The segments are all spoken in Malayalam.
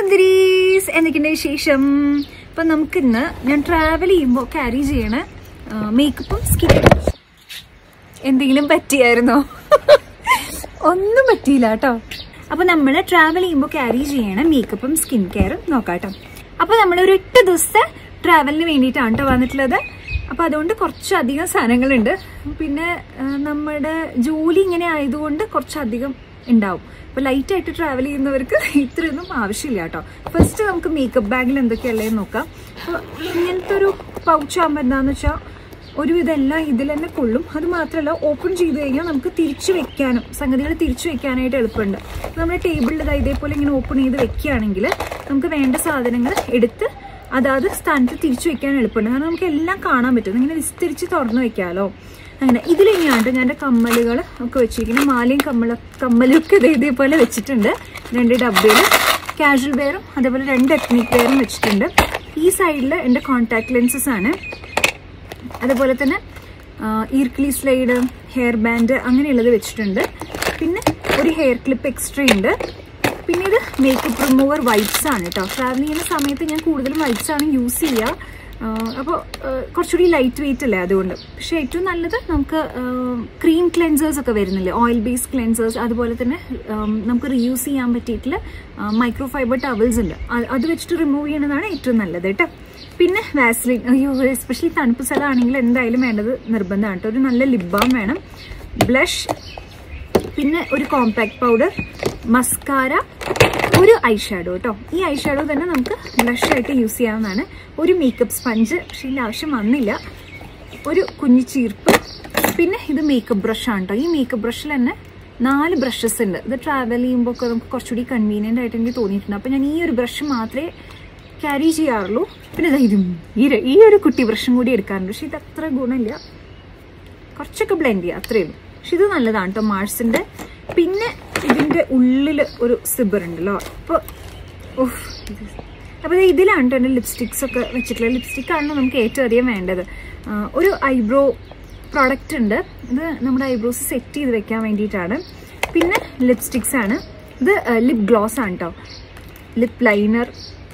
സുന്ദരീസ് എന്തൊക്കെയുണ്ട് വിശേഷം അപ്പൊ നമുക്കിന്ന് ഞാൻ ട്രാവൽ ചെയ്യുമ്പോൾ ക്യാരി ചെയ്യണ മേക്കപ്പും സ്കിൻ എന്തെങ്കിലും പറ്റിയായിരുന്നോ ഒന്നും പറ്റിയില്ല കേട്ടോ അപ്പൊ നമ്മൾ ട്രാവൽ ചെയ്യുമ്പോൾ ക്യാരി ചെയ്യണ മേക്കപ്പും സ്കിൻ കെയറും നോക്കാട്ടോ അപ്പൊ നമ്മൾ ഒരു എട്ട് ദിവസത്തെ ട്രാവലിന് വേണ്ടിയിട്ടാണ് കേട്ടോ വന്നിട്ടുള്ളത് അപ്പൊ അതുകൊണ്ട് കുറച്ചധികം സാധനങ്ങളുണ്ട് പിന്നെ ആ, നമ്മുടെ ജോലി ഇങ്ങനെ ആയതുകൊണ്ട് കുറച്ചധികം ഉണ്ടാവും അപ്പൊ ലൈറ്റ് ആയിട്ട് ട്രാവൽ ചെയ്യുന്നവർക്ക് ഇത്രയൊന്നും ആവശ്യമില്ല കേട്ടോ ഫസ്റ്റ് നമുക്ക് മേക്കപ്പ് ബാഗിൽ എന്തൊക്കെയുള്ളതെന്ന് നോക്കാം അപ്പൊ ഇങ്ങനത്തെ ഒരു പൗച്ച് ആകുമ്പോൾ എന്താന്ന് വെച്ചാൽ ഒരുവിധം എല്ലാം ഇതിൽ തന്നെ കൊള്ളും അത് മാത്രമല്ല ഓപ്പൺ ചെയ്ത് കഴിഞ്ഞാൽ നമുക്ക് തിരിച്ചു വെക്കാനും സംഗതികൾ തിരിച്ചു വെക്കാനായിട്ട് എളുപ്പമുണ്ട് അപ്പോൾ നമ്മുടെ ടേബിളിൽ ഇതാ ഇതേപോലെ ഇങ്ങനെ ഓപ്പൺ ചെയ്ത് വെക്കുകയാണെങ്കിൽ നമുക്ക് വേണ്ട സാധനങ്ങൾ എടുത്ത് അതാത് സ്ഥാനത്ത് തിരിച്ചു വെക്കാൻ എളുപ്പമുണ്ട് കാരണം നമുക്ക് എല്ലാം കാണാൻ പറ്റും ഇങ്ങനെ വിസ്തരിച്ച് തുറന്നു വെക്കാമല്ലോ അങ്ങനെ ഇതിലിങ്ങാണ്ട് ഞാൻ എൻ്റെ കമ്മലുകൾ ഒക്കെ വെച്ചിരിക്കുന്നത് മാലയും കമ്മല കമ്മലും ഒക്കെ ഇതേ ഇതേപോലെ വെച്ചിട്ടുണ്ട് രണ്ട് ഡബ്ബയിൽ കാഷ്വൽ വെയറും അതേപോലെ രണ്ട് എത്നിക് വെയറും വെച്ചിട്ടുണ്ട് ഈ സൈഡിൽ എൻ്റെ കോൺടാക്ട് ലെൻസസ് ആണ് അതുപോലെ തന്നെ ഈർക്കിളി സ്ലൈഡ് ഹെയർ ബാൻഡ് അങ്ങനെയുള്ളത് വെച്ചിട്ടുണ്ട് പിന്നെ ഒരു ഹെയർ ക്ലിപ്പ് എക്സ്ട്രാ ഉണ്ട് പിന്നെ ഇത് മേക്കപ്പ് റിമൂവർ വൈപ്സ് ആണ് കേട്ടോ ട്രാവൽ ചെയ്യുന്ന സമയത്ത് ഞാൻ കൂടുതലും വൈപ്സ് ആണ് യൂസ് ചെയ്യുക അപ്പോൾ കുറച്ചുകൂടി ലൈറ്റ് വെയിറ്റ് അല്ലേ അതുകൊണ്ട് പക്ഷേ ഏറ്റവും നല്ലത് നമുക്ക് ക്രീം ക്ലെൻസേഴ്സ് ഒക്കെ വരുന്നില്ലേ ഓയിൽ ബേസ്ഡ് ക്ലെൻസേഴ്സ് അതുപോലെ തന്നെ ഉം, നമുക്ക് റീയൂസ് ചെയ്യാൻ പറ്റിയിട്ടുള്ള മൈക്രോ ഫൈബർ ടവൽസ് ഉണ്ട് അത് അത് വെച്ചിട്ട് റിമൂവ് ചെയ്യണതാണ് ഏറ്റവും നല്ലത് കേട്ടോ പിന്നെ വാസ്ലിൻ അയ്യോ എസ്പെഷ്യലി തണുപ്പ് സ്ഥലമാണെങ്കിൽ എന്തായാലും വേണ്ടത് നിർബന്ധമാണ് കേട്ടോ ഒരു നല്ല ലിപ് ബാം വേണം ബ്ലഷ് പിന്നെ ഒരു കോമ്പാക്ട് പൗഡർ മസ്കാര ഒരു ഐ ഷാഡോ കേട്ടോ ഈ ഐ ഷാഡോ തന്നെ നമുക്ക് ബ്ലഷ് ആയിട്ട് യൂസ് ചെയ്യാവുന്നതാണ് ഒരു മേക്കപ്പ് സ്പഞ്ച് പക്ഷേ ഇതിൻ്റെ ആവശ്യം വന്നില്ല ഒരു കുഞ്ഞു ചീർപ്പ് പിന്നെ ഇത് മേക്കപ്പ് ബ്രഷാണ് കേട്ടോ ഈ മേക്കപ്പ് ബ്രഷിൽ തന്നെ നാല് ബ്രഷസ് ഉണ്ട് ഇത് ട്രാവൽ ചെയ്യുമ്പോൾ ഒക്കെ നമുക്ക് കുറച്ചുകൂടി കൺവീനിയൻ്റ് ആയിട്ട് എനിക്ക് തോന്നിയിട്ടുണ്ട് അപ്പോൾ ഞാൻ ഈ ഒരു ബ്രഷ് മാത്രമേ ക്യാരി ചെയ്യാറുള്ളൂ പിന്നെ ദാ ഇതും ഈ ര- ഈ ഒരു കുട്ടി ബ്രഷും കൂടി എടുക്കാറുണ്ട് പക്ഷെ ഇത് അത്ര ഗുണമില്ല കുറച്ചൊക്കെ ബ്ലെൻഡ് ചെയ്യുക അത്രയേ ഉള്ളൂ പക്ഷെ ഇത് നല്ലതാണ് കേട്ടോ മാർസിന്റെ പിന്നെ ഇതിന്റെ ഉള്ളിൽ ഒരു സിബർ ഉണ്ടല്ലോ അപ്പോൾ ഓഹ് അപ്പോൾ ദേ ഇതിലാണ് കേട്ടോ എൻ്റെ ലിപ്സ്റ്റിക്സ് ഒക്കെ വെച്ചിട്ടുള്ളത് ലിപ്സ്റ്റിക് ആണല്ലോ നമുക്ക് ഏറ്റവും അധികം വേണ്ടത് ആ, ഒരു ഐബ്രോ പ്രോഡക്റ്റ് ഉണ്ട് ഇത് നമ്മുടെ ഐബ്രോസ് സെറ്റ് ചെയ്ത് വെക്കാൻ വേണ്ടിയിട്ടാണ് പിന്നെ ലിപ്സ്റ്റിക്സ് ആണ് ഇത് ലിപ് ഗ്ലോസ് ആണ് കേട്ടോ ലിപ് ലൈനർ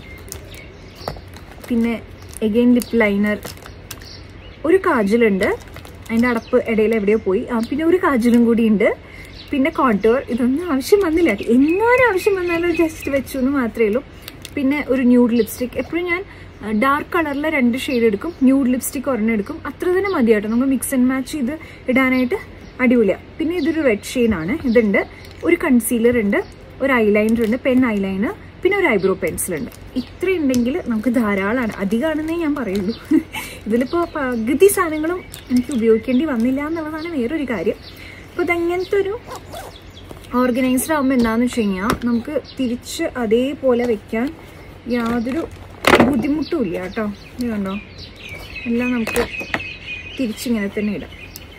പിന്നെ എഗെയിൻ ലിപ് ലൈനർ ഒരു കാജലുണ്ട് അതിൻ്റെ അടപ്പ് ഇടയിൽ എവിടെയോ പോയി ആ, പിന്നെ ഒരു കാജലും കൂടി ഉണ്ട് പിന്നെ കോണ്ടോർ ഇതൊന്നും ആവശ്യം വന്നില്ല എങ്ങാനും ആവശ്യം വന്നാലും ജസ്റ്റ് വെച്ചു എന്ന് മാത്രമേ ഉള്ളൂ പിന്നെ ഒരു ന്യൂഡ് ലിപ്സ്റ്റിക് എപ്പോഴും ഞാൻ ഡാർക്ക് കളറിലെ രണ്ട് ഷെയ്ഡ് എടുക്കും ന്യൂഡ് ലിപ്സ്റ്റിക് ഒരെണ്ണം എടുക്കും അത്ര തന്നെ മതി കേട്ടോ നമുക്ക് മിക്സ് ആൻഡ് മാച്ച് ചെയ്ത് ഇടാനായിട്ട് അടിപൊളിയാണ് പിന്നെ ഇതൊരു റെഡ് ഷെയ്ഡാണ് ഇതുണ്ട് ഒരു കൺസീലർ ഉണ്ട് ഒരു ഐലൈനർ ഉണ്ട് പെൻ ഐലൈനർ പിന്നെ ഒരു ഐബ്രോ പെൻസിൽ ഉണ്ട് ഇത്ര ഉണ്ടെങ്കിൽ നമുക്ക് ധാരാളമാണ് അധികമാണെന്നേ ഞാൻ പറയുള്ളൂ ഇതിലിപ്പോൾ പകുതി സാധനങ്ങളും എനിക്ക് ഉപയോഗിക്കേണ്ടി വന്നില്ല എന്നുള്ളതാണ് വേറൊരു കാര്യം അപ്പോൾ ഇതങ്ങനത്തെ ഒരു ഓർഗനൈസ്ഡ് ആകുമ്പോൾ എന്താണെന്ന് വെച്ച് കഴിഞ്ഞാൽ നമുക്ക് തിരിച്ച് അതേപോലെ വെക്കാൻ യാതൊരു ബുദ്ധിമുട്ടും ഇല്ല കേട്ടോ ഇത് കണ്ടോ എല്ലാം നമുക്ക് തിരിച്ചിങ്ങനെ തന്നെ ഇടാം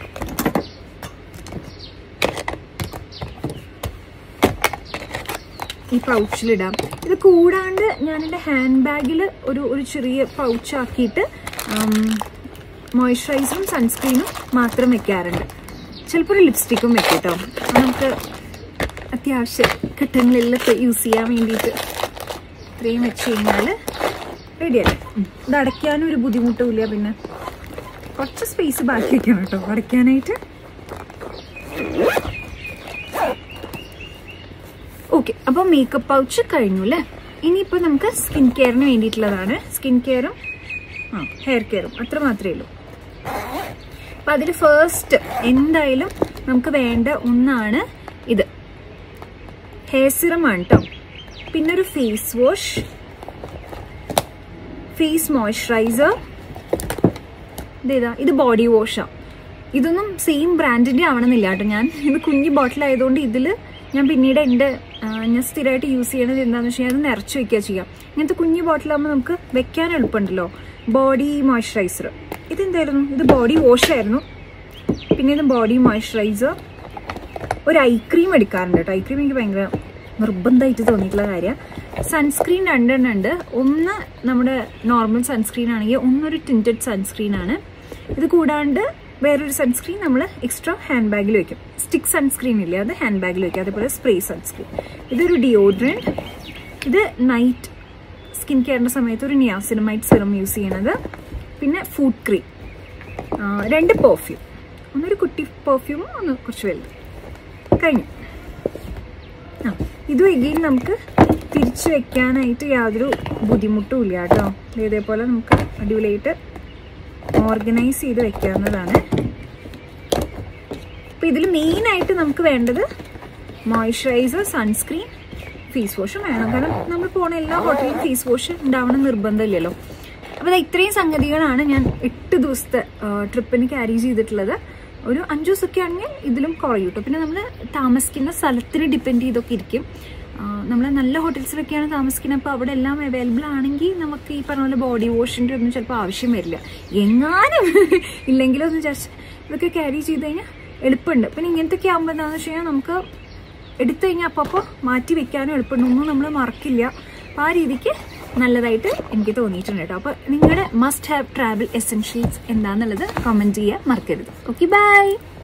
ഈ പൗച്ചിലിടാം ഇത് കൂടാണ്ട് ഞാൻ എൻ്റെ ഹാൻഡ് ബാഗിൽ ഒരു ഒരു ചെറിയ പൗച്ചാക്കിയിട്ട് മോയ്സ്ചറൈസറും സൺസ്ക്രീനും മാത്രം വെക്കാറുണ്ട് ചിലപ്പോൾ ഒരു ലിപ്സ്റ്റിക്കും വെക്കും കേട്ടോ അത് നമുക്ക് അത്യാവശ്യം ഘട്ടങ്ങളിലൊക്കെ യൂസ് ചെയ്യാൻ വേണ്ടിയിട്ട് ഇത്രയും വെച്ച് കഴിഞ്ഞാൽ റെഡിയല്ലേ ഇത് അടയ്ക്കാനും ഒരു ബുദ്ധിമുട്ടും ഇല്ല പിന്നെ കുറച്ച് സ്പേസ് ബാക്കി വെക്കണം കേട്ടോ അടയ്ക്കാനായിട്ട് ഓക്കെ അപ്പോൾ മേക്കപ്പ് പൗച്ച് കഴിഞ്ഞു അല്ലേ ഇനിയിപ്പോൾ നമുക്ക് സ്കിൻ കെയറിന് വേണ്ടിയിട്ടുള്ളതാണ് സ്കിൻ കെയറും ആ ഹെയർ കെയറും അത്ര മാത്രമേ ഉള്ളൂ അപ്പം അതിൽ ഫസ്റ്റ് എന്തായാലും നമുക്ക് വേണ്ട ഒന്നാണ് ഇത് ഹെയർ സിറം ആണ് കേട്ടോ പിന്നെ ഒരു ഫേസ് വാഷ് ഫേസ് മോയ്സ്ചറൈസർ ഇതേതാ ഇത് ബോഡി വാഷാണ് ഇതൊന്നും സെയിം ബ്രാൻഡിന്റെ ആവണമെന്നില്ല കേട്ടോ ഞാൻ ഇത് കുഞ്ഞു ബോട്ടിൽ ആയതുകൊണ്ട് ഇതിൽ ഞാൻ പിന്നീട് എൻ്റെ ആ, ഞാൻ സ്ഥിരമായിട്ട് യൂസ് ചെയ്യണത് എന്താണെന്ന് വെച്ച് കഴിഞ്ഞാൽ അത് നിറച്ച് വെക്കുക ചെയ്യാം ഇങ്ങനത്തെ കുഞ്ഞു ബോട്ടിലാകുമ്പോൾ നമുക്ക് വെക്കാൻ എളുപ്പമുണ്ടല്ലോ ബോഡി മോയ്സ്ചറൈസർ ഇതെന്തായിരുന്നു ഇത് ബോഡി വാഷ് ആയിരുന്നു പിന്നെ ഇത് ബോഡി മോയ്സ്ചറൈസർ ഒരു ഐ ക്രീം എടുക്കാറുണ്ട് കേട്ടോ ഐ ക്രീം എനിക്ക് ഭയങ്കര നിർബന്ധമായിട്ട് തോന്നിയിട്ടുള്ള കാര്യം സൺസ്ക്രീൻ രണ്ടെണ്ണം ഉണ്ട് ഒന്ന് നമ്മുടെ നോർമൽ സൺസ്ക്രീൻ ആണെങ്കിൽ ഒന്നൊരു ടിൻറ്റഡ് സൺസ്ക്രീൻ ആണ് ഇത് കൂടാണ്ട് വേറൊരു സൺസ്ക്രീൻ നമ്മൾ എക്സ്ട്രാ ഹാൻഡ് ബാഗിൽ വെക്കും സ്റ്റിക്ക് സൺസ്ക്രീൻ ഇല്ലേ അത് ഹാൻഡ് ബാഗിൽ വെക്കും അതേപോലെ സ്പ്രേ സൺസ്ക്രീൻ ഇതൊരു ഡിയോഡ്രൻറ്റ് ഇത് നൈറ്റ് സ്കിൻ കെയറിൻ്റെ സമയത്ത് ഒരു നിയാസിനമൈറ്റ് സിറം യൂസ് ചെയ്യണത് പിന്നെ ഫുഡ് ക്രീം രണ്ട് പെർഫ്യൂം ഒന്നൊരു കുട്ടി പെർഫ്യൂമും ഒന്ന് കുറച്ച് വലുത് കഴിഞ്ഞു ആ ഇതും എഗെയിൻ നമുക്ക് തിരിച്ചു വെക്കാനായിട്ട് യാതൊരു ബുദ്ധിമുട്ടും ഇല്ല കേട്ടോ ഇതേപോലെ നമുക്ക് അടിപൊളിയായിട്ട് ഓർഗനൈസ് ചെയ്ത് വെക്കാവുന്നതാണ് അപ്പോൾ ഇതിൽ മെയിനായിട്ട് നമുക്ക് വേണ്ടത് മോയ്സ്ചറൈസർ സൺസ്ക്രീൻ ഫേസ് വാഷും വേണം കാരണം നമ്മൾ പോണ എല്ലാ ഹോട്ടലിലും ഫേസ് വാഷ് ഉണ്ടാവണം നിർബന്ധമില്ലല്ലോ അപ്പോൾ ഇത് ഇത്രയും സംഗതികളാണ് ഞാൻ എട്ട് ദിവസത്തെ ട്രിപ്പിന് ക്യാരി ചെയ്തിട്ടുള്ളത് ഒരു അഞ്ചു ദിവസമൊക്കെ ആണെങ്കിൽ ഇതിലും കുറയും കേട്ടോ പിന്നെ നമ്മൾ താമസിക്കുന്ന സ്ഥലത്തിന് ഡിപ്പെൻഡ് ചെയ്തൊക്കെ ഇരിക്കും നമ്മൾ നല്ല ഹോട്ടൽസിലൊക്കെയാണ് താമസിക്കുന്നത് അപ്പോൾ അവിടെ എല്ലാം അവൈലബിൾ ആണെങ്കിൽ നമുക്ക് ഈ പറഞ്ഞ പോലെ ബോഡി വാഷിൻ്റെ ഒന്നും ചിലപ്പോൾ ആവശ്യം വരില്ല എങ്ങാനും ഇല്ലെങ്കിലും ഒന്ന് ജസ്റ്റ് ഇതൊക്കെ ക്യാരി ചെയ്ത് കഴിഞ്ഞാൽ എളുപ്പമുണ്ട് പിന്നെ ഇങ്ങനത്തെയൊക്കെ ആകുമ്പോൾ എന്താണെന്ന് വെച്ച് കഴിഞ്ഞാൽ നമുക്ക് എടുത്തു കഴിഞ്ഞാൽ അപ്പോൾ അപ്പോൾ മാറ്റി വെക്കാനും എളുപ്പമുണ്ട് ഒന്നും നമ്മൾ മറക്കില്ല അപ്പോൾ ആ രീതിക്ക് നല്ലതായിട്ട് എനിക്ക് തോന്നിയിട്ടുണ്ട് കേട്ടോ അപ്പോൾ നിങ്ങളുടെ മസ്റ്റ് ഹാവ് ട്രാവൽ എസെൻഷ്യൽസ് എന്താണെന്നുള്ളത് കമൻറ്റ് ചെയ്യാൻ മറക്കരുത് ഓക്കെ ബൈ